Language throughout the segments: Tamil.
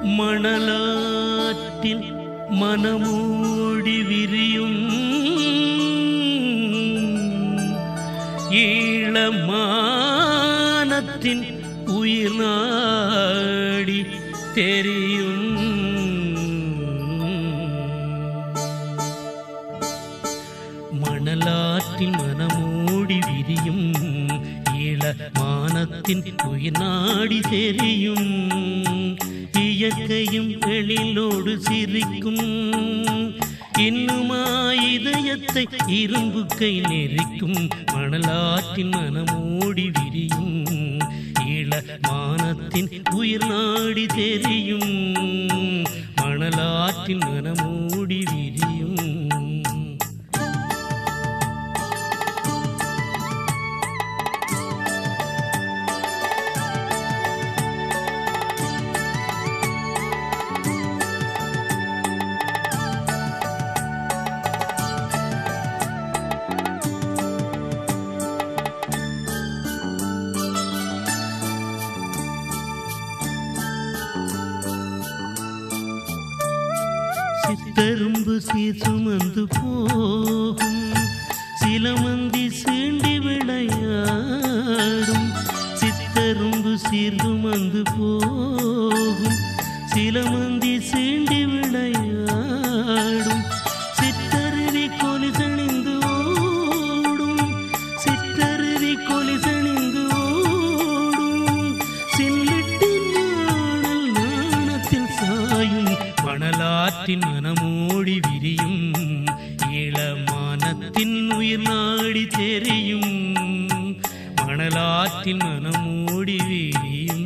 மணலாற்றில் மனமூடி விரியும் ஈழமானத்தின் உயிர் நாடி தெரியும் மணலாற்றின் மனமூடி விரியும் ஈழமானத்தின் உயிர் நாடி தெரியும் இயற்கையும் எழிலோடு சிரிக்கும் இன்னுமா இதயத்தை இரும்பு கை நெறிக்கும் மணலாற்றின் மனமோடி விரியும் ஈழமானத்தின் உயிர் நாடி தெரியும் மணலாற்றின் மனமோடி விரியும் சித்தரும்பு சீர் சுமந்து போகும் சிலமந்தி சீண்டி விளையாடும் சித்தரும்பு சீர் சுமந்து போகும் சிலமந்தி சீண்டி விளையாடும் சித்தருவி கொலிசணிந்து ஓடும் சித்தருவி கொலிசணிந்து ஓடும் சில்லிட்டின் நாணல் நாணத்தில் சாயும் மணலாற்றின் மனமோடி விரியும் ஈழமானத்தின் உயிர் நாடி தெரியும் மணலாற்றின் மனமோடி விரியும்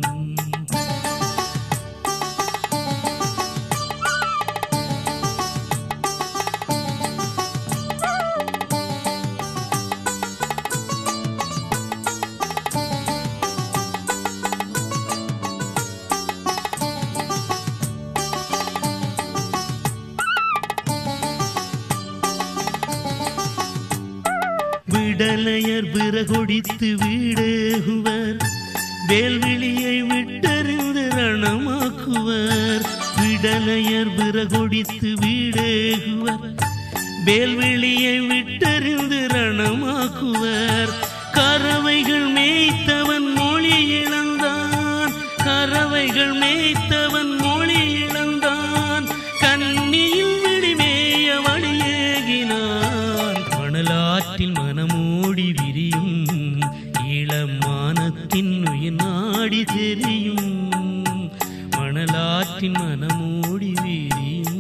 விடலையர் பிறகொடித்து வீடேகுவர் வேல்விழியை விட்டறிந்து ரணமாக்குவர் விடலையர் பிறகொடித்து வீடேகுவர் வேல்விழியை விட்டறிந்து ரணமாக்குவர் கறவைகள் மேய்த்தவன் மொழி இழந்தான் கறவைகள் மேய்த்தவன் மொழி இழந்தான் கண்ணியில் விடிமேய வழியேகினான் மணலாற்றில் மனமோடி விரியும் ஈழமானத்தின் உயிர் நாடி தெரியும் மணலாற்றின் மனமோடி விரியும்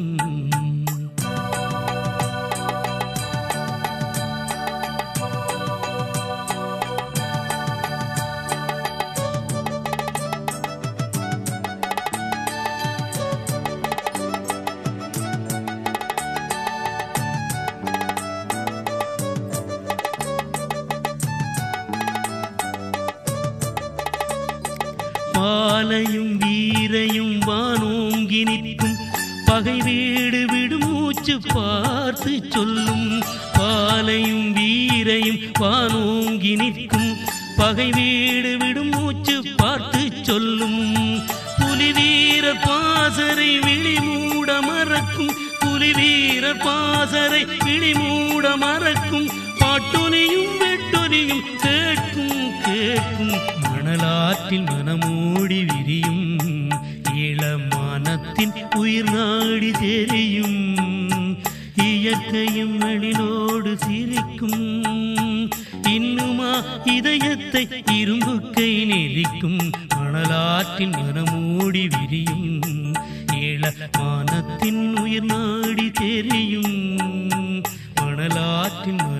பாலையும் வீரையும் வானோங்கி நிற்கும் பகை வீடு விடும் மூச்சு பார்த்து சொல்லும் பாலையும் வீரையும் வானோங்கி நிற்கும் பகை வீடு விடும் மூச்சு பார்த்து சொல்லும் புலி வீர பாசறை விழி மூட மறக்கும் புலி வீர பாசறை விழி மூட மறக்கும் பாட்டொலியும் வெட்டொலியும் கேட்கும் கேட்கும் மணலாற்றில் மனமோடி விரியும் இளமானத்தின் உயிர் நாடி தெரியும் இயற்கையும் எழிலோடு சிரிக்கும் இன்னுமா இதயத்தை இரும்பு கை நெறிக்கும் மணலாற்றின் மனமோடி விரியும் இளமானத்தின் உயிர் நாடி தெரியும் மணலாற்றின் மன